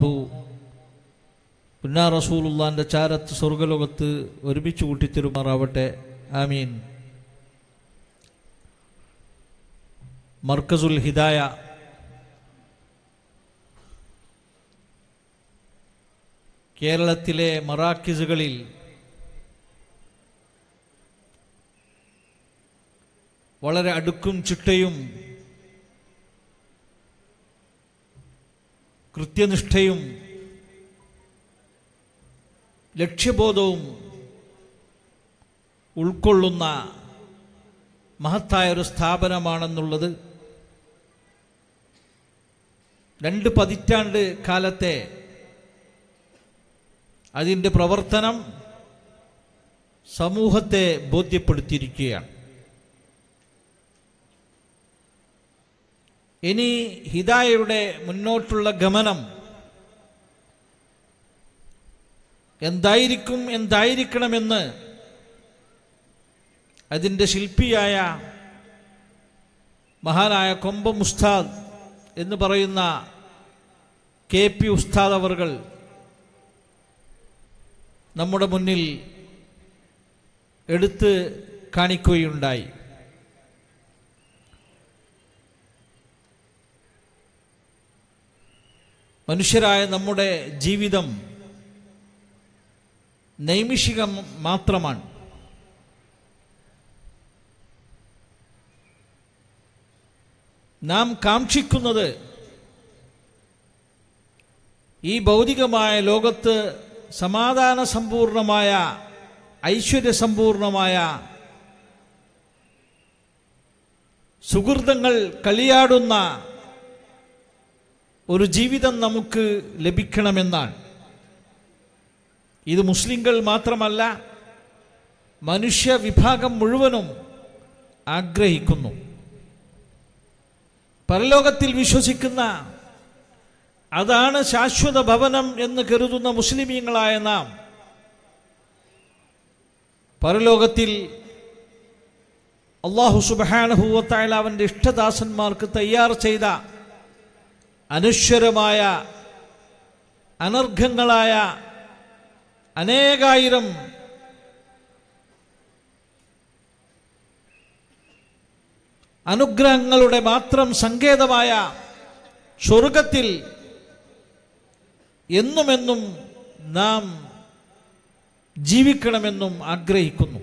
അള്ളാഹു പുന്നാ റസൂലുള്ളാന്റെ ചാരത്ത് സ്വർഗലോകത്ത് ഒരുമിച്ച് കൂട്ടിത്തരുമാറാവട്ടെ ആമീൻ മർക്കസുൽ ഹിദായ കേരളത്തിലെ മറാക്കിസുകളിൽ വളരെ അടുക്കും ചിട്ടയും കൃത്യനിഷ്ഠയും ലക്ഷ്യബോധവും ഉൾക്കൊള്ളുന്ന മഹത്തായ ഒരു സ്ഥാപനമാണെന്നുള്ളത് രണ്ട് പതിറ്റാണ്ട് കാലത്തെ അതിൻ്റെ പ്രവർത്തനം സമൂഹത്തെ ബോധ്യപ്പെടുത്തിയിരിക്കുകയാണ് ഇനി ഹിദായയുടെ മുന്നോട്ടുള്ള ഗമനം എന്തായിരിക്കും എന്തായിരിക്കണമെന്ന് അതിൻ്റെ ശില്പിയായ മഹാനായ കൊമ്പം ഉസ്താദ് എന്ന് പറയുന്ന കെ പി ഉസ്താദ് അവർകൾ നമ്മുടെ മുന്നിൽ എടുത്ത് കാണിക്കുകയുണ്ടായി മനുഷ്യരായ നമ്മുടെ ജീവിതം നൈമിഷികം മാത്രമാണ് നാം കാക്ഷിക്കുന്നത് ഈ ഭൗതികമായ ലോകത്ത് സമാധാന സമ്പൂർണമായ ഐശ്വര്യസമ്പൂർണമായ സുഹൃതങ്ങൾ കളിയാടുന്ന ഒരു ജീവിതം നമുക്ക് ലഭിക്കണമെന്നാണ് ഇത് മുസ്ലിങ്ങൾ മാത്രമല്ല മനുഷ്യ വിഭാഗം മുഴുവനും ആഗ്രഹിക്കുന്നു പരലോകത്തിൽ വിശ്വസിക്കുന്ന അതാണ് ശാശ്വത ഭവനം എന്ന് കരുതുന്ന മുസ്ലിമീങ്ങളായ നാം പരലോകത്തിൽ അള്ളാഹു സുബാനഹുവത്തായ അവൻ്റെ ഇഷ്ടദാസന്മാർക്ക് തയ്യാർ ചെയ്ത അനശ്വരമായ അനർഘങ്ങളായ അനേകായിരം അനുഗ്രഹങ്ങളുടെ മാത്രം സങ്കേതമായ സ്വർഗത്തിൽ എന്നുമെന്നും നാം ജീവിക്കണമെന്നും ആഗ്രഹിക്കുന്നു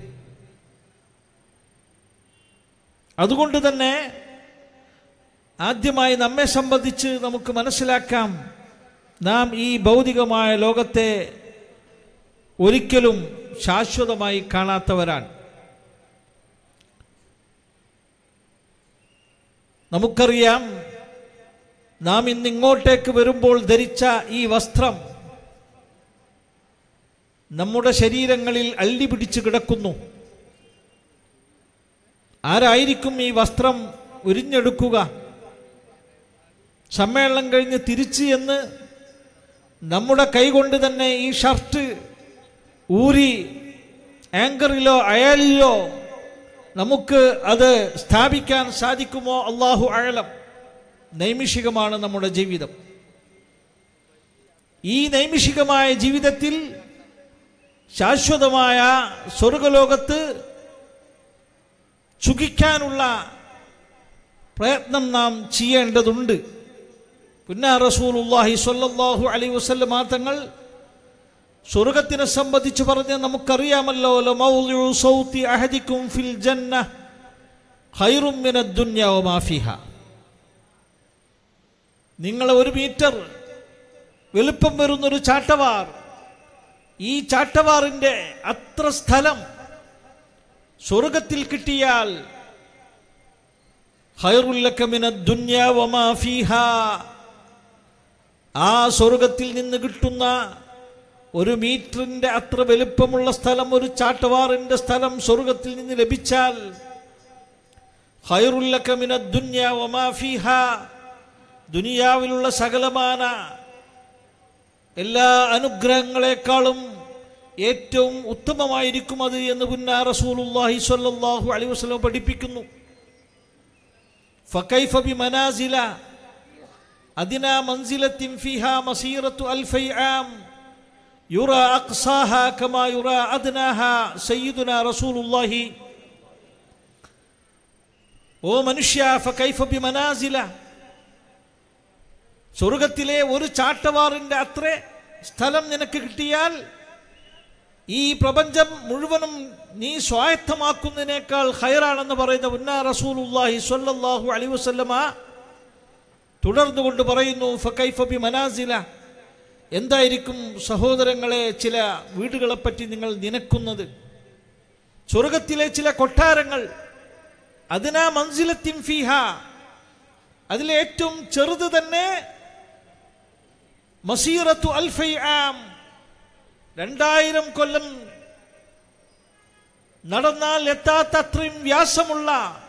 അതുകൊണ്ട് തന്നെ ആദ്യമായി നമ്മെ സംബന്ധിച്ച് നമുക്ക് മനസ്സിലാക്കാം നാം ഈ ഭൗതികമായ ലോകത്തെ ഒരിക്കലും ശാശ്വതമായി കാണാത്തവരാണ് നമുക്കറിയാം നാം ഇന്ന് ഇങ്ങോട്ടേക്ക് വരുമ്പോൾ ധരിച്ച ഈ വസ്ത്രം നമ്മുടെ ശരീരങ്ങളിൽ അള്ളി പിടിച്ച് കിടക്കുന്നു ആരായിരിക്കും ഈ വസ്ത്രം ഉരിഞ്ഞെടുക്കുക സമ്മേളനം കഴിഞ്ഞ് തിരിച്ച് എന്ന് നമ്മുടെ കൈകൊണ്ട് തന്നെ ഈ ഷർട്ട് ഊരി ആങ്കറിലോ അയാലിലോ നമുക്ക് അത് സ്ഥാപിക്കാൻ സാധിക്കുമോ അള്ളാഹു അഴലം നൈമിഷികമാണ് നമ്മുടെ ജീവിതം ഈ നൈമിഷികമായ ജീവിതത്തിൽ ശാശ്വതമായ സ്വർഗലോകത്ത് സുഖിക്കാനുള്ള പ്രയത്നം നാം ചെയ്യേണ്ടതുണ്ട് പുന്നാ റസൂലുള്ളാഹി സ്വല്ലല്ലാഹു അലൈഹി വസല്ലം തങ്ങൾ സ്വർഗത്തിനെ സംബന്ധിച്ച് പറഞ്ഞ് നമുക്കറിയാമല്ലോ ലമൗദിഉ സൗതി അഹദിക്കും ഫിൽ ജന്ന ഖൈറും മിനദ് ദുനിയ വമാ ഫിഹാ നിങ്ങൾ ഒരു മീറ്റർ വലുപ്പം വരുന്നൊരു ചാട്ടവാർ ഈ ചാട്ടവാറിന്റെ അത്ര സ്ഥലം സ്വർഗത്തിൽ കിട്ടിയാൽ ഖൈറുല്ലക മിനദ് ദുനിയ വമാ ഫീഹാ ആ സ്വർഗത്തിൽ നിന്ന് കിട്ടുന്ന ഒരു മീറ്ററിന്റെ അത്ര വലുപ്പമുള്ള സ്ഥലം ഒരു ചാട്ടവാറിന്റെ സ്ഥലം സ്വർഗത്തിൽ നിന്ന് ലഭിച്ചാൽ ഖൈറുല്ലക മിനദ് ദുനിയ വമാ ഫീഹാ ദുനിയാവിലുള്ള സകലമാന എല്ലാ അനുഗ്രഹങ്ങളെക്കാളും ഏറ്റവും ഉത്തമമായിരിക്കും അത് എന്ന് പുന്നാ റസൂലുള്ളാഹി സ്വല്ലല്ലാഹു അലൈഹി വസല്ലം പഠിപ്പിക്കുന്നു ഫകൈഫ ബിമനാസില أدنى منزلة فيها مسيرة ألفي عام يرى أقصاها كما يرى أدناها سيدنا رسول الله ഓ മനുഷ്യ ഫകൈഫ ബിമനാസില സ്വർഗത്തിലെ ഒരു ചാട്ടവാറിന്റെ അത്ര സ്ഥലം നിനക്ക് കിട്ടിയാൽ ഈ പ്രപഞ്ചം മുഴുവനും നീ സ്വായത്തമാക്കുന്നതിനേക്കാൾ ഹൈറാണെന്ന് പറയുന്ന ഉന്നാ റസൂലുല്ലാഹി സ്വല്ലല്ലാഹു അലൈഹി വസല്ലമ തുടർന്നുകൊണ്ട് പറയുന്നു ഫകൈഫ ബി മനാസില എന്തായിരിക്കും സഹോദരങ്ങളെ ചില വീടുകളെപ്പറ്റി നിങ്ങൾ നിനക്കുന്നത് സ്വർഗത്തിലെ ചില കൊട്ടാരങ്ങൾ അതിനാ മൻസിലത്തിൻ ഫീഹ അതിലെ ഏറ്റവും ചെറുത് തന്നെ മസീറത്തു അൽഫൈ ആം രണ്ടായിരം കൊല്ലം നടന്നാൽ എത്താത്ത അത്രയും വ്യാസമുള്ള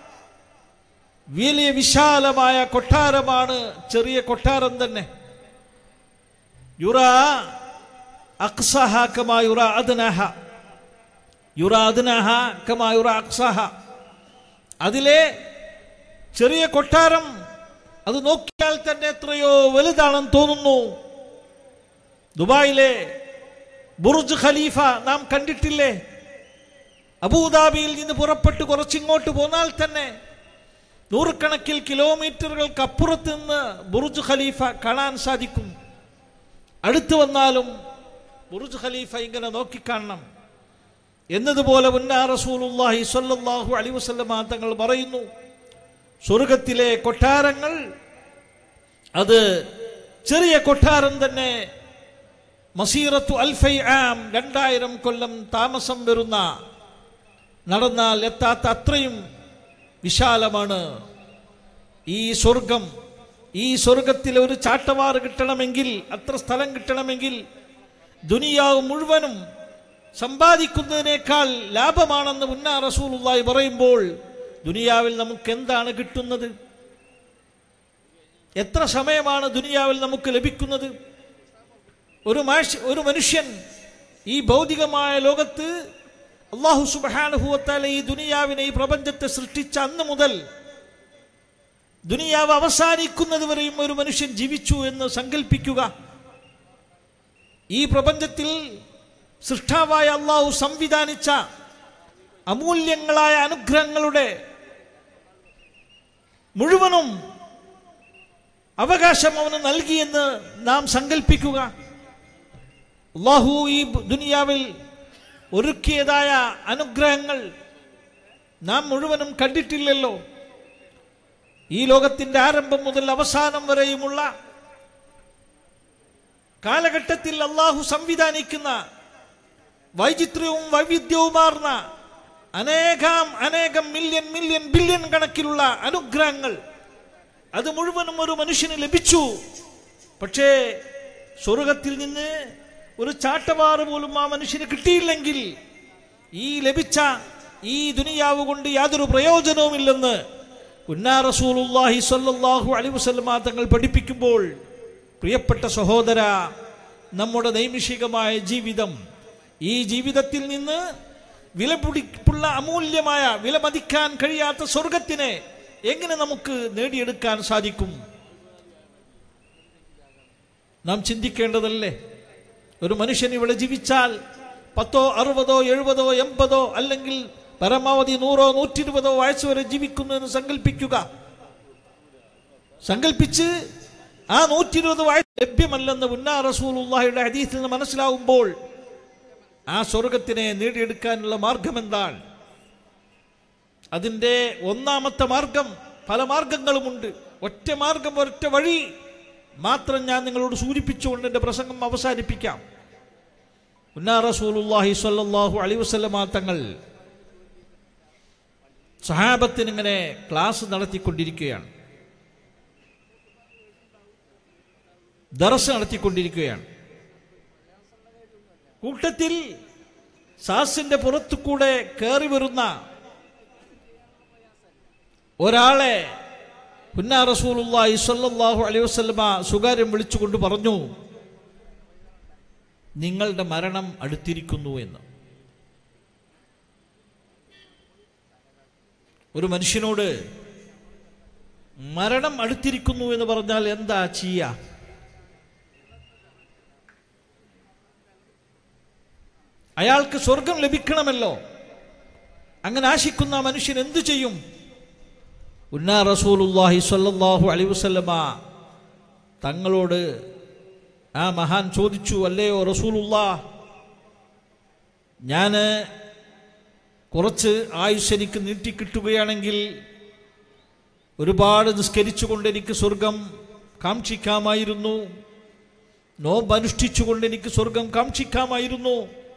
വലിയ വിശാലമായ കൊട്ടാരമാണ് ചെറിയ കൊട്ടാരം തന്നെ യുറ അക്സഹ കമാ യുറ അദ്നഹ യുറ അദ്നഹ കമാ യുറ അക്സഹ അതിലെ ചെറിയ കൊട്ടാരം അത് നോക്കിയാൽ തന്നെ എത്രയോ വലുതാണെന്ന് തോന്നുന്നു ദുബായിലെ ബുർജ് ഖലീഫ നാം കണ്ടിട്ടില്ലേ അബൂദാബിയിൽ നിന്ന് പുറപ്പെട്ട് കുറച്ചിങ്ങോട്ട് പോന്നാൽ തന്നെ നൂറുകണക്കിൽ കിലോമീറ്ററുകൾക്ക് അപ്പുറത്ത് നിന്ന് ബുർജ് ഖലീഫ കാണാൻ സാധിക്കും അടുത്തു വന്നാലും ബുർജ് ഖലീഫ ഇങ്ങനെ നോക്കിക്കാണണം എന്നതുപോലെ ഉന്നാ റസൂലുള്ളാഹി സ്വല്ലല്ലാഹു അലൈഹി വസല്ലമ തങ്ങൾ പറയുന്നു സ്വർഗത്തിലെ കൊട്ടാരങ്ങൾ അത് ചെറിയ കൊട്ടാരം തന്നെ മസീറത്തു അൽഫൈ ആം രണ്ടായിരം കൊല്ലം താമസം വരുന്ന നടന്നാൽ എത്താത്ത അത്രയും വിശാലമാണ് ഈ സ്വർഗം ഈ സ്വർഗത്തിൽ ഒരു ചാട്ടവാറ് കിട്ടണമെങ്കിൽ അത്ര സ്ഥലം കിട്ടണമെങ്കിൽ ദുനിയാവ് മുഴുവനും സമ്പാദിക്കുന്നതിനേക്കാൾ ലാഭമാണെന്ന് മുന്നാ റസൂലുള്ളാഹി പറയുമ്പോൾ ദുനിയാവിൽ നമുക്ക് എന്താണ് കിട്ടുന്നത് എത്ര സമയമാണ് ദുനിയാവിൽ നമുക്ക് ലഭിക്കുന്നത് ഒരു മാഷ് ഒരു മനുഷ്യൻ ഈ ഭൗതികമായ ലോകത്ത് അള്ളാഹു സുബാനുഭവത്താലെ ഈ ദുനിയാവിനെ ഈ പ്രപഞ്ചത്തെ സൃഷ്ടിച്ച അന്ന് മുതൽ ദുനിയാവ് അവസാനിക്കുന്നത് വരെയും ഒരു മനുഷ്യൻ ജീവിച്ചു എന്ന് സങ്കല്പിക്കുക ഈ പ്രപഞ്ചത്തിൽ സൃഷ്ടാവായ അള്ളാഹു സംവിധാനിച്ച അമൂല്യങ്ങളായ അനുഗ്രഹങ്ങളുടെ മുഴുവനും അവകാശം അവന് നൽകിയെന്ന് നാം സങ്കല്പിക്കുക അള്ളാഹു ഈ ദുനിയാവിൽ ഒരുക്കിയതായ അനുഗ്രഹങ്ങൾ നാം മുഴുവനും കണ്ടിട്ടില്ലല്ലോ ഈ ലോകത്തിന്റെ ആരംഭം മുതൽ അവസാനം വരെയുമുള്ള കാലഘട്ടത്തിൽ അള്ളാഹു സംവിധാനിക്കുന്ന വൈചിത്ര്യവും വൈവിധ്യവുമാർന്ന അനേകം അനേകം മില്യൺ മില്യൺ ബില്യൺ കണക്കിലുള്ള അനുഗ്രഹങ്ങൾ അത് മുഴുവനും ഒരു മനുഷ്യന് ലഭിച്ചു പക്ഷേ സ്വർഗത്തിൽ നിന്ന് ഒരു ചാട്ടവാറ് പോലും ആ മനുഷ്യന് കിട്ടിയില്ലെങ്കിൽ ഈ ലഭിച്ച ഈ ദുനിയാവ് കൊണ്ട് യാതൊരു പ്രയോജനവുമില്ലെന്ന് ഉന്നാ റസൂലുള്ളാഹി സ്വല്ലല്ലാഹു അലൈഹി വസല്ലമ തങ്ങൾ പഠിപ്പിക്കുമ്പോൾ പ്രിയപ്പെട്ട സഹോദര നമ്മുടെ നൈമിഷികമായ ജീവിതം ഈ ജീവിതത്തിൽ നിന്ന് വിലപിടിപ്പുള്ള അമൂല്യമായ വിലമതിക്കാൻ കഴിയാത്ത സ്വർഗത്തിനെ എങ്ങനെ നമുക്ക് നേടിയെടുക്കാൻ സാധിക്കും നാം ചിന്തിക്കേണ്ടതല്ലേ ഒരു മനുഷ്യൻ ഇവിടെ ജീവിച്ചാൽ പത്തോ അറുപതോ എഴുപതോ എൺപതോ അല്ലെങ്കിൽ പരമാവധി നൂറോ നൂറ്റി ഇരുപതോ വയസ്സ് വരെ ജീവിക്കുന്നു എന്ന് സങ്കല്പിക്കുക സങ്കല്പിച്ച് ആ നൂറ്റി ഇരുപത് വയസ്സ് ലഭ്യമല്ലെന്ന് ഉന്നാ റസൂലുള്ളാഹിയുടെ ഹദീസിൽ നിന്ന് മനസ്സിലാവുമ്പോൾ ആ സ്വർഗത്തിനെ നേടിയെടുക്കാനുള്ള മാർഗം എന്താണ് അതിൻ്റെ ഒന്നാമത്തെ മാർഗം പല മാർഗങ്ങളുമുണ്ട് ഒറ്റ മാർഗം ഒറ്റ വഴി മാത്രം ഞാൻ നിങ്ങളോട് സൂചിപ്പിച്ചുകൊണ്ട് എൻ്റെ പ്രസംഗം അവസാനിപ്പിക്കാം ഉന്നാ റസൂലുള്ളാഹി സ്വല്ലല്ലാഹു അലൈഹി വസല്ലമ തങ്ങൾ സഹാബത്തിന് ഇങ്ങനെ ക്ലാസ് നടത്തിക്കൊണ്ടിരിക്കുകയാണ് ദർസ് നടത്തിക്കൊണ്ടിരിക്കുകയാണ് കൂട്ടത്തിൽ സാസിന്റെ പുറത്തു കൂടെ കയറി വരുന്ന ഒരാളെ പുന്നാ റസൂലുള്ളാഹി സ്വല്ലല്ലാഹു അലൈഹി വസല്ലമ സുകാര്യം വിളിച്ചുകൊണ്ട് പറഞ്ഞു നിങ്ങളുടെ മരണം അടുത്തിരിക്കുന്നു എന്ന് ഒരു മനുഷ്യനോട് മരണം അടുത്തിരിക്കുന്നു എന്ന് പറഞ്ഞാൽ എന്താ ചെയ്യ അയാൾക്ക് സ്വർഗം ലഭിക്കണമല്ലോ അങ്ങനെ ആശിക്കുന്ന ആ മനുഷ്യൻ എന്തു ചെയ്യും ഉന്നാ റസൂലുല്ലാഹി സ്വല്ലല്ലാഹു അലൈഹി വസല്ലമ തങ്ങളോട് ആ മഹാൻ ചോദിച്ചു അല്ലയോ റസൂലുല്ലാ ഞാൻ കുറച്ച് ആയുസ് എനിക്ക് നീട്ടിക്കിട്ടുകയാണെങ്കിൽ ഒരുപാട് നിസ്കരിച്ചുകൊണ്ട് എനിക്ക് സ്വർഗം കാക്ഷിക്കാമായിരുന്നു നോമ്പ് അനുഷ്ഠിച്ചുകൊണ്ട് എനിക്ക് സ്വർഗം കാക്ഷിക്കാമായിരുന്നു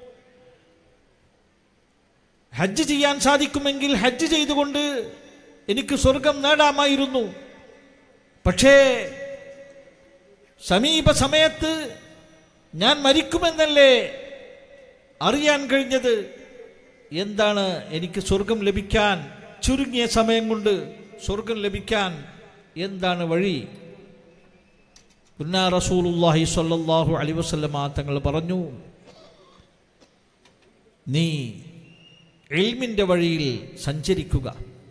ഹജ്ജ് ചെയ്യാൻ സാധിക്കുമെങ്കിൽ ഹജ്ജ് ചെയ്തുകൊണ്ട് എനിക്ക് സ്വർഗം നേടാമായിരുന്നു പക്ഷേ സമീപ സമയത്ത് ഞാൻ മരിക്കുമെന്നല്ലേ അറിയാൻ കഴിഞ്ഞത് എന്താണ് എനിക്ക് സ്വർഗം ലഭിക്കാൻ ചുരുങ്ങിയ സമയം കൊണ്ട് സ്വർഗം ലഭിക്കാൻ എന്താണ് വഴി പുന്നാ റസൂലുല്ലാഹി സ്വല്ലല്ലാഹു അലൈഹി വസല്ലമ തങ്ങൾ പറഞ്ഞു നീ എൽമിൻ്റെ വഴിയിൽ സഞ്ചരിക്കുക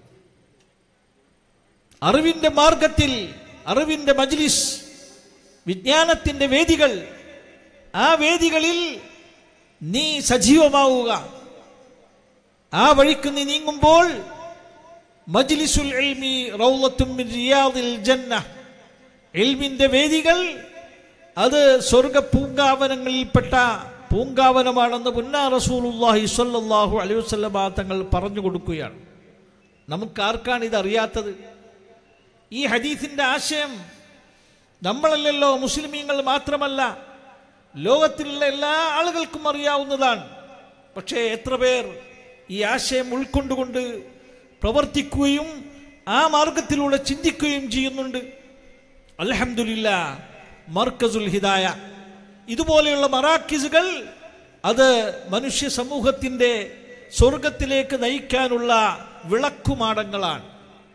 അറിവിൻ്റെ മാർഗത്തിൽ അറിവിൻ്റെ മജ്ലിസ് വിജ്ഞാനത്തിൻ്റെ വേദികൾ ആ വേദികളിൽ നീ സജീവമാവുക ആ വഴിക്ക് നീ നീങ്ങുമ്പോൾ മജ്ലിസുൽ ഇൽമി റൗളത്തും മിൻ റിയാദിൽ ജന്ന ഇൽമിന്റെ വേദികൾ അത് സ്വർഗ പൂങ്കാവനങ്ങളിൽപ്പെട്ട പൂങ്കാവനമാണെന്ന് പുന്നാ റസൂലുള്ളാഹി സ്വല്ലല്ലാഹു അലൈഹി വസല്ലമ തങ്ങൾ പറഞ്ഞു കൊടുക്കുകയാണ് നമുക്ക് ആർക്കാണ് ഇത് അറിയാത്തത് ഈ ഹദീസിന്റെ ആശയം നമ്മളല്ലല്ലോ മുസ്ലിമീങ്ങൾ മാത്രമല്ല ലോകത്തിലുള്ള എല്ലാ ആളുകൾക്കും അറിയാവുന്നതാണ് പക്ഷേ എത്ര പേർ ഈ ആശയം ഉൾക്കൊണ്ടുകൊണ്ട് പ്രവർത്തിക്കുകയും ആ മാർഗത്തിലൂടെ ചിന്തിക്കുകയും ചെയ്യുന്നുണ്ട് അൽഹംദുലില്ല മർക്കസുൽ ഹിദായ ഇതുപോലെയുള്ള മറാക്കിസുകൾ അത് മനുഷ്യ സമൂഹത്തിൻ്റെ സ്വർഗത്തിലേക്ക് നയിക്കാനുള്ള വിളക്കുമാടങ്ങളാണ്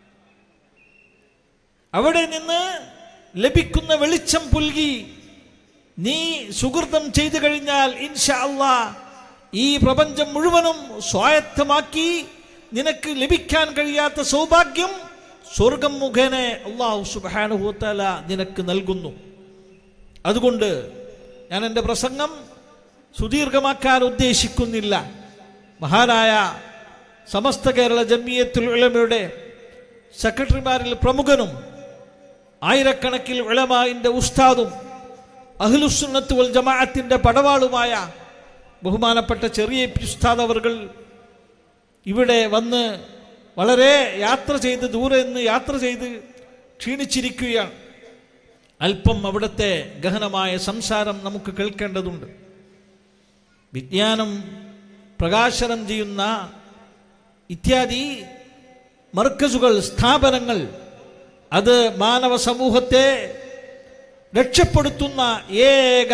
അവിടെ നിന്ന് ലഭിക്കുന്ന വെളിച്ചം പുൽകി നീ സുഹൃതം ചെയ്തു കഴിഞ്ഞാൽ ഇൻഷാ അള്ളാ ഈ പ്രപഞ്ചം മുഴുവനും സ്വായത്തമാക്കി നിനക്ക് ലഭിക്കാൻ കഴിയാത്ത സൗഭാഗ്യം സ്വർഗം മുഖേന അള്ളാഹു സുബാനുഭൂത്തല നിനക്ക് നൽകുന്നു അതുകൊണ്ട് ഞാൻ എൻ്റെ പ്രസംഗം സുദീർഘമാക്കാൻ ഉദ്ദേശിക്കുന്നില്ല മഹാനായ സമസ്ത കേരള ജമിയത്തുൽ ഉലമയുടെ സെക്രട്ടറിമാരിൽ പ്രമുഖനും ആയിരക്കണക്കിൽ ഉലമായിൻ്റെ ഉസ്താദും അഹ്ലുസുന്നത്ത് വൽ ജമാഅത്തിൻ്റെ പടവാളുമായ ബഹുമാനപ്പെട്ട ചെറിയ ഉസ്താദ് അവർകൾ ഇവിടെ വന്ന് വളരെ യാത്ര ചെയ്ത് ദൂരെ നിന്ന് യാത്ര ചെയ്ത് ക്ഷീണിച്ചിരിക്കുകയാണ് അല്പം അവിടുത്തെ ഗഹനമായ സംസാരം നമുക്ക് കേൾക്കേണ്ടതുണ്ട് വിജ്ഞാനം പ്രകാശനം ചെയ്യുന്ന ഇത്യാദി മർക്കസുകൾ സ്ഥാപനങ്ങൾ അത് മാനവ സമൂഹത്തെ രക്ഷപ്പെടുത്തുന്ന ഏക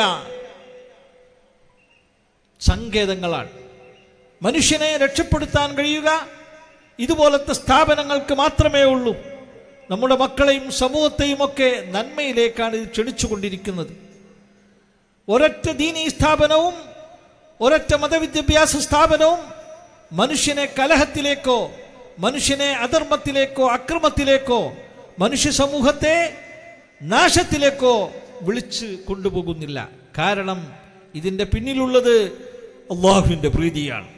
സങ്കേതങ്ങളാണ് മനുഷ്യനെ രക്ഷപ്പെടുത്താൻ കഴിയുക ഇതുപോലത്തെ സ്ഥാപനങ്ങൾക്ക് മാത്രമേ ഉള്ളൂ നമ്മുടെ മക്കളെയും സമൂഹത്തെയും ഒക്കെ നന്മയിലേക്കാണ് ഇത് ക്ഷണിച്ചുകൊണ്ടിരിക്കുന്നത് ഒരൊറ്റ ദീനീ സ്ഥാപനവും ഒരൊറ്റ മതവിദ്യാഭ്യാസ സ്ഥാപനവും മനുഷ്യനെ കലഹത്തിലേക്കോ മനുഷ്യനെ അധർമ്മത്തിലേക്കോ അക്രമത്തിലേക്കോ മനുഷ്യ സമൂഹത്തെ നാശത്തിലേക്കോ വിളിച്ച് കൊണ്ടുപോകുന്നില്ല കാരണം ഇതിൻ്റെ പിന്നിലുള്ളത് അള്ളാഹുവിൻ്റെ പ്രീതിയാണ്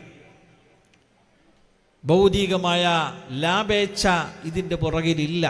ഭൗതികമായ ലാഭേച്ഛ ഇതിൻ്റെ പുറകിലില്ല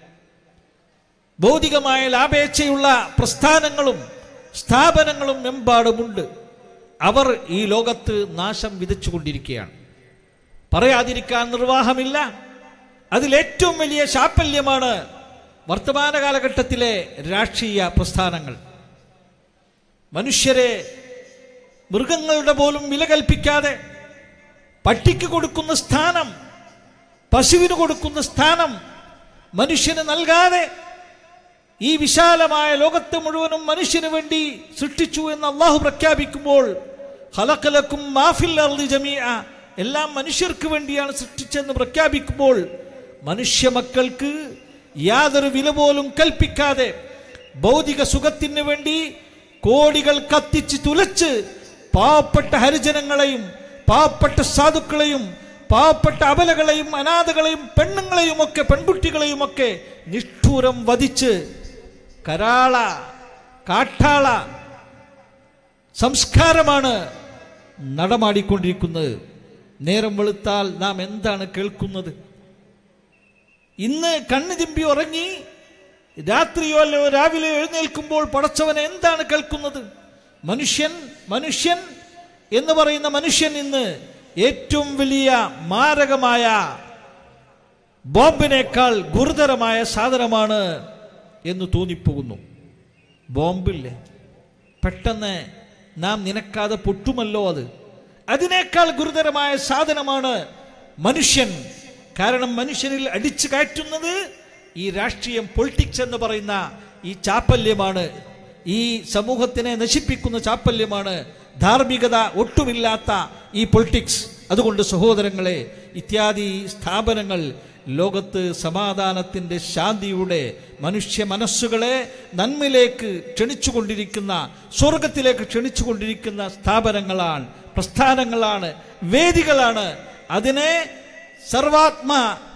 ഭൗതികമായ ലാഭേച്ഛയുള്ള പ്രസ്ഥാനങ്ങളും സ്ഥാപനങ്ങളും എമ്പാടുമുണ്ട് അവർ ഈ ലോകത്ത് നാശം വിതച്ചുകൊണ്ടിരിക്കുകയാണ് പറയാതിരിക്കാൻ നിർവാഹമില്ല അതിലേറ്റവും വലിയ ശാപ്പല്യമാണ് വർത്തമാന കാലഘട്ടത്തിലെ രാഷ്ട്രീയ പ്രസ്ഥാനങ്ങൾ മനുഷ്യരെ മൃഗങ്ങളുടെ പോലും വില കൽപ്പിക്കാതെ പട്ടിക്ക് കൊടുക്കുന്ന സ്ഥാനം പശുവിന് കൊടുക്കുന്ന സ്ഥാനം മനുഷ്യന് നൽകാതെ ഈ വിശാലമായ ലോകത്തെ മുഴുവനും മനുഷ്യന് വേണ്ടി സൃഷ്ടിച്ചു എന്ന് അള്ളാഹു പ്രഖ്യാപിക്കുമ്പോൾ ഹലക്കലക്കും മാഫിൽ അർദി ജമീഅ എല്ലാം മനുഷ്യർക്ക് വേണ്ടിയാണ് സൃഷ്ടിച്ചെന്ന് പ്രഖ്യാപിക്കുമ്പോൾ മനുഷ്യ മക്കൾക്ക് യാതൊരു വില പോലും കൽപ്പിക്കാതെ ഭൗതിക സുഖത്തിന് വേണ്ടി കോടികൾ കത്തിച്ച് തുലച്ച് പാവപ്പെട്ട ഹരിജനങ്ങളെയും പാവപ്പെട്ട സാധുക്കളെയും പാവപ്പെട്ട അബലകളെയും അനാഥകളെയും പെണ്ണുങ്ങളെയും ഒക്കെ പെൺകുട്ടികളെയും ഒക്കെ നിഷ്ഠൂരം വധിച്ച് കരാള കാട്ടാള സംസ്കാരമാണ് നടമാടിക്കൊണ്ടിരിക്കുന്നത് നേരം വെളുത്താൽ നാം എന്താണ് കേൾക്കുന്നത് ഇന്ന് കണ്ണു ചിമ്പി ഉറങ്ങി രാത്രിയോ അല്ലോ രാവിലെ എഴുന്നേൽക്കുമ്പോൾ പടച്ചവനെ എന്താണ് കേൾക്കുന്നത് മനുഷ്യൻ മനുഷ്യൻ എന്ന് പറയുന്ന മനുഷ്യൻ ഇന്ന് ഏറ്റവും വലിയ മാരകമായ ബോംബിനേക്കാൾ ഗുരുതരമായ സാധനമാണ് എന്ന് തോന്നിപ്പോകുന്നു ബോംബില്ലേ പെട്ടെന്ന് നാം നിനക്കാതെ പൊട്ടുമല്ലോ അത് അതിനേക്കാൾ ഗുരുതരമായ സാധനമാണ് മനുഷ്യൻ കാരണം മനുഷ്യനിൽ അടിച്ചു കയറ്റുന്നത് ഈ രാഷ്ട്രീയം പൊളിറ്റിക്സ് എന്ന് പറയുന്ന ഈ ചാപ്പല്യമാണ് ഈ സമൂഹത്തിനെ നശിപ്പിക്കുന്ന ചാപ്പല്യമാണ് ധാർമ്മികത ഒട്ടുമില്ലാത്ത ഈ പൊളിറ്റിക്സ് അതുകൊണ്ട് സഹോദരങ്ങളെ ഇത്യാദി സ്ഥാപനങ്ങൾ ലോകത്ത് സമാധാനത്തിൻ്റെ ശാന്തിയുടെ മനുഷ്യ മനസ്സുകളെ നന്മയിലേക്ക് ക്ഷണിച്ചുകൊണ്ടിരിക്കുന്ന സ്വർഗത്തിലേക്ക് ക്ഷണിച്ചുകൊണ്ടിരിക്കുന്ന സ്ഥാപനങ്ങളാണ് പ്രസ്ഥാനങ്ങളാണ് വേദികളാണ് അതിനെ സർവാത്മ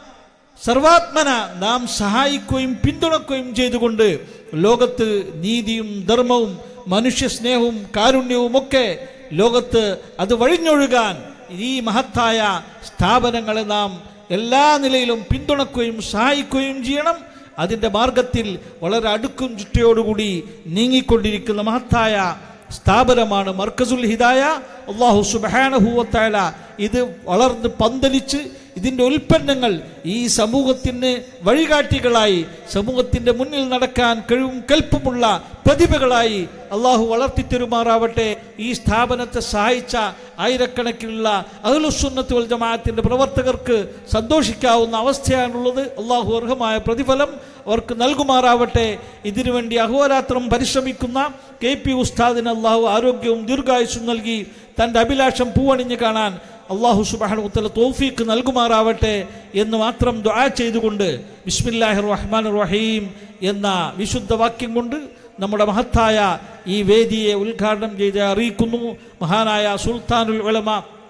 സർവാത്മന നാം സഹായിക്കുകയും പിന്തുണക്കുകയും ചെയ്തുകൊണ്ട് ലോകത്ത് നീതിയും ധർമ്മവും മനുഷ്യസ്നേഹവും കാരുണ്യവും ഒക്കെ ലോകത്ത് അത് വഴിഞ്ഞൊഴുകാൻ ഈ മഹത്തായ സ്ഥാപനങ്ങളെ നാം എല്ലാ നിലയിലും പിന്തുണക്കുകയും സഹായിക്കുകയും ചെയ്യണം അതിൻ്റെ മാർഗത്തിൽ വളരെ അടുക്കും ചുറ്റയോടുകൂടി നീങ്ങിക്കൊണ്ടിരിക്കുന്ന മഹത്തായ സ്ഥാപനമാണ് മർക്കസുൽ ഹിദായ അള്ളാഹു സുബാനഹൂവത്തായ ഇത് വളർന്ന് പന്തലിച്ച് ഇതിൻ്റെ ഉൽപ്പന്നങ്ങൾ ഈ സമൂഹത്തിന് വഴികാട്ടികളായി സമൂഹത്തിൻ്റെ മുന്നിൽ നടക്കാൻ കഴിവും കൽപ്പമുള്ള പ്രതിഭകളായി അള്ളാഹു വളർത്തിത്തരുമാറാവട്ടെ ഈ സ്ഥാപനത്തെ സഹായിച്ച ആയിരക്കണക്കിനുള്ള അഹ്ലുസുന്നത്ത് വൽ ജമാഅത്തിൻ്റെ പ്രവർത്തകർക്ക് സന്തോഷിക്കാവുന്ന അവസ്ഥയാണുള്ളത് അള്ളാഹു അർഹമായ പ്രതിഫലം അവർക്ക് നൽകുമാറാവട്ടെ ഇതിനുവേണ്ടി അഹോരാത്രം പരിശ്രമിക്കുന്ന കെ പി ഉസ്താദിന് അള്ളാഹു ആരോഗ്യവും ദീർഘായുസ്സും നൽകി തൻ്റെ അഭിലാഷം പൂവണിഞ്ഞ് കാണാൻ അള്ളാഹു സുബാനുത്തല തോഫീക്ക് നൽകുമാറാവട്ടെ എന്ന് മാത്രം ദുആ ചെയ്തുകൊണ്ട് ബിസ്മില്ലാഹിർ റഹ്മാൻ റഹീം എന്ന വിശുദ്ധ വാക്യം കൊണ്ട് നമ്മുടെ മഹത്തായ ഈ വേദിയെ ഉദ്ഘാടനം ചെയ്ത് അറിയിക്കുന്നു മഹാനായ സുൽത്താനുൽ ഉലമ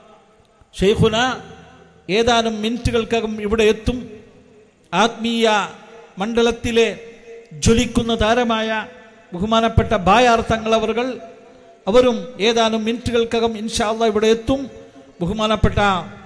ഷെയ്ഖുന ഏതാനും മിനിറ്റുകൾക്കകം ഇവിടെ എത്തും ആത്മീയ മണ്ഡലത്തിലെ ജ്വലിക്കുന്ന താരമായ ബഹുമാനപ്പെട്ട ബായാർ തങ്ങളവറുകൾ അവരും ഏതാനും മിനിറ്റുകൾക്കകം ഇൻഷാല്ല ഇവിടെ എത്തും ബഹുമാനപ്പെട്ട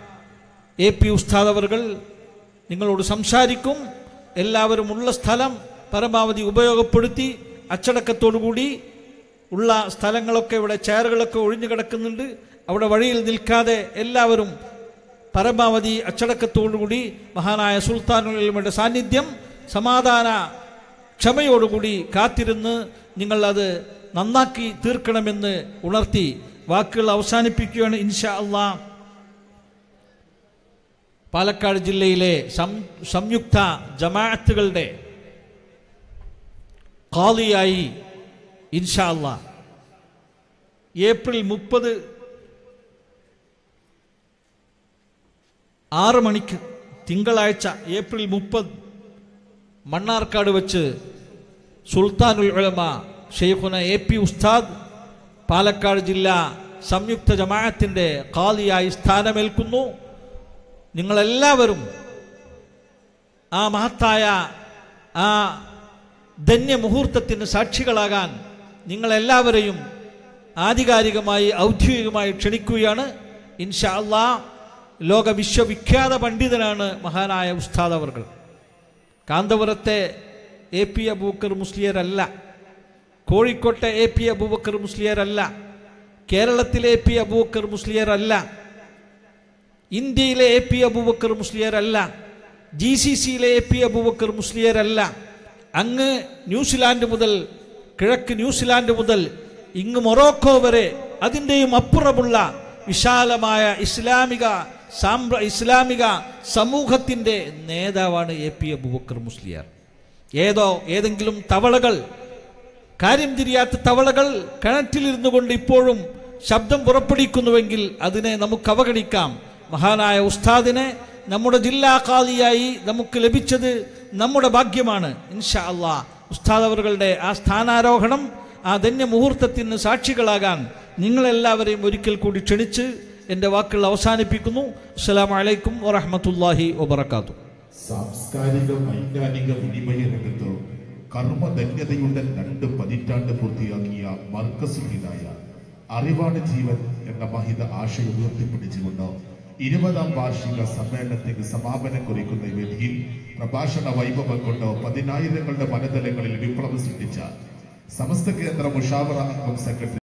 എ പി ഉസ്താദ് അവർകൾ നിങ്ങളോട് സംസാരിക്കും എല്ലാവരും ഉള്ള സ്ഥലം പരമാവധി ഉപയോഗപ്പെടുത്തി അച്ചടക്കത്തോടുകൂടി ഉള്ള സ്ഥലങ്ങളൊക്കെ ഇവിടെ ചെയറുകളൊക്കെ ഒഴിഞ്ഞു കിടക്കുന്നുണ്ട് അവിടെ വഴിയിൽ നിൽക്കാതെ എല്ലാവരും പരമാവധി അച്ചടക്കത്തോടുകൂടി മഹാനായ സുൽത്താനുലമയുടെ സാന്നിധ്യം സമാധാന ക്ഷമയോടുകൂടി കാത്തിരുന്ന് നിങ്ങളത് നന്നാക്കി തീർക്കണമെന്ന് ഉണർത്തി വാക്കുകൾ അവസാനിപ്പിക്കുകയാണ് ഇൻഷാ അള്ളാ പാലക്കാട് ജില്ലയിലെ സം സംയുക്ത ജമാഅത്തുകളുടെ ഖാലിയായി ഇൻഷാ അള്ളാ ഏപ്രിൽ മുപ്പത് ആറ് മണിക്ക് തിങ്കളാഴ്ച ഏപ്രിൽ മുപ്പത് മണ്ണാർക്കാട് വെച്ച് സുൽത്താനുൽ ഉലമ ഷെയ്ഖുന എ പി ഉസ്താദ് പാലക്കാട് ജില്ല സംയുക്ത ജമാഅത്തിൻ്റെ ഖാലിയായി സ്ഥാനമേൽക്കുന്നു നിങ്ങളെല്ലാവരും ആ മഹത്തായ ആ ധന്യമുഹൂർത്തത്തിന് സാക്ഷികളാകാൻ നിങ്ങളെല്ലാവരെയും ആധികാരികമായി ഔദ്യോഗികമായി ക്ഷണിക്കുകയാണ് ഇൻഷാ അള്ളാ ലോക വിശ്വവിഖ്യാത പണ്ഡിതനാണ് മഹാനായ ഉസ്താദ് അവർകൾ കാന്തപുരത്തെ എ പി അബൂക്കർ മുസ്ലിയരല്ല കോഴിക്കോട്ടെ എ പി അബൂബക്കർ മുസ്ലിയരല്ല കേരളത്തിലെ എ പി അബൂബക്കർ മുസ്ലിയരല്ല ഇന്ത്യയിലെ എ പി അബൂബക്കർ മുസ്ലിയരല്ല ജി സി സിയിലെ എ പി അബൂബക്കർ മുസ്ലിയരല്ല അങ്ങ് ന്യൂസിലാൻഡ് മുതൽ കിഴക്ക് ന്യൂസിലാൻഡ് മുതൽ ഇങ്ങ് മൊറോക്കോ വരെ അതിൻ്റെയും അപ്പുറമുള്ള വിശാലമായ ഇസ്ലാമിക സാമ്പ്ര ഇസ്ലാമിക സമൂഹത്തിൻ്റെ നേതാവാണ് എ പി അബൂബക്കർ മുസ്ലിയാർ ഏതോ ഏതെങ്കിലും തവളകൾ കാര്യം തിരിയാത്ത തവളകൾ കിണറ്റിലിരുന്നു കൊണ്ട് ഇപ്പോഴും ശബ്ദം പുറപ്പെടുവിക്കുന്നുവെങ്കിൽ അതിനെ നമുക്ക് അവഗണിക്കാം മഹാനായ ഉസ്താദിനെ നമ്മുടെ ജില്ലാ കാലിയായി നമുക്ക് ലഭിച്ചത് നമ്മുടെ ഭാഗ്യമാണ് ഇൻഷാ അള്ളാ ഉസ്താദ് അവറുകളുടെ ആ സ്ഥാനാരോഹണം ആ ധന്യ മുഹൂർത്തത്തിന് സാക്ഷികളാകാൻ നിങ്ങളെല്ലാവരെയും ഒരിക്കൽ കൂടി ക്ഷണിച്ച് എൻ്റെ വാക്കുകൾ അവസാനിപ്പിക്കുന്നു അസ്സലാമു അലൈക്കും വറഹ്മത്തുള്ളാഹി വബറകാതുഹു സാംസ്കാരിക വൈജ്ഞാനിക വിനിമയ രംഗത്ത് കർമ്മധന്യതയുടെ രണ്ട് പതിറ്റാണ്ട് പൂർത്തിയാക്കിയ മർക്കസുഹിതായ അറിവാണ് ജീവൻ എന്ന മഹിത ആശയം ഉയർത്തിപ്പിടിച്ചുകൊണ്ട് ഇരുപതാം വാർഷിക സമ്മേളനത്തിന് സമാപനം കുറിക്കുന്ന വേദിയിൽ പ്രഭാഷണ വൈഭവം കൊണ്ട് പതിനായിരങ്ങളുടെ മനതലങ്ങളിൽ വിപ്ലവം സൃഷ്ടിച്ച സമസ്ത കേന്ദ്ര മുഷാവറ അംഗം സെക്രട്ടറി